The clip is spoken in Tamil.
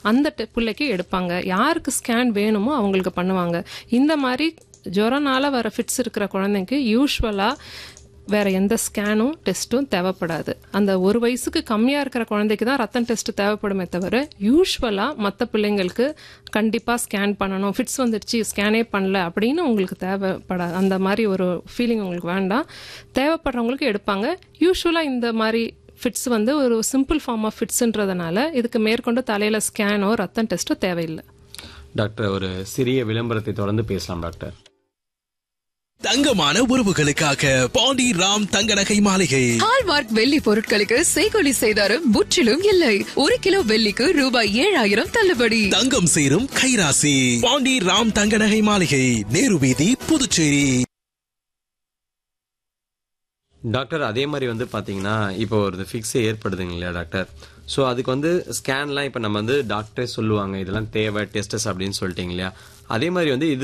அந்த டெ- பிள்ளைக்கு எடுப்பாங்க யாருக்கு ஸ்கேன் வேணுமோ அவங்களுக்கு பண்ணுவாங்க இந்த மாதிரி ஜுரனால வர ஃபிட்ஸ் இருக்கிற குழந்தைக்கு யூஸ்வலா வேற எந்த ஸ்கேனும் டெஸ்ட்டும் தேவைப்படாது அந்த ஒரு வயசுக்கு கம்மியா இருக்கிற குழந்தைக்கு தான் ரத்தம் டெஸ்ட் தேவைப்படுமே தவிர யூஸ்வலா மற்ற பிள்ளைங்களுக்கு கண்டிப்பா ஸ்கேன் பண்ணணும் ஃபிட்ஸ் வந்துடுச்சு ஸ்கேனே பண்ணல அப்படின்னு உங்களுக்கு தேவைப்படாது அந்த மாதிரி ஒரு ஃபீலிங் உங்களுக்கு வேண்டாம் தேவைப்படுறவங்களுக்கு எடுப்பாங்க யூஸ்வலா இந்த மாதிரி ஃபிட்ஸ் வந்து ஒரு சிம்பிள் ஃபார்ம் ஆஃப் ஃபிட்ஸ்ன்றதுனால இதுக்கு மேற்கொண்டு தலையில ஸ்கேனோ ரத்தம் டெஸ்ட்டோ தேவையில்லை டாக்டர் ஒரு சிறிய விளம்பரத்தை தொடர்ந்து பேசலாம் டாக்டர் தங்கமான உறவுகளுக்காக பாண்டி ராம் தங்க நகை மாளிகை ஹால்மார்க் வெள்ளி பொருட்களுக்கு செய்கொலி செய்தாரும் முற்றிலும் இல்லை ஒரு கிலோ வெள்ளிக்கு ரூபாய் ஏழாயிரம் தள்ளுபடி தங்கம் சேரும் கைராசி பாண்டி ராம் தங்க நகை மாளிகை நேரு வீதி புதுச்சேரி டாக்டர் அதே மாதிரி வந்து பாத்தீங்கன்னா இப்போ ஒரு ஃபிக்ஸ் ஏற்படுதுங்க இல்லையா டாக்டர் ஸோ அதுக்கு வந்து ஸ்கேன்லாம் இப்போ நம்ம வந்து டாக்டரே சொல்லுவாங்க இதெல்லாம் தேவை டெஸ்டஸ் அப்படின்னு சொல்லிட்டீங்க இல்லையா அதே மாதிரி வந்து இது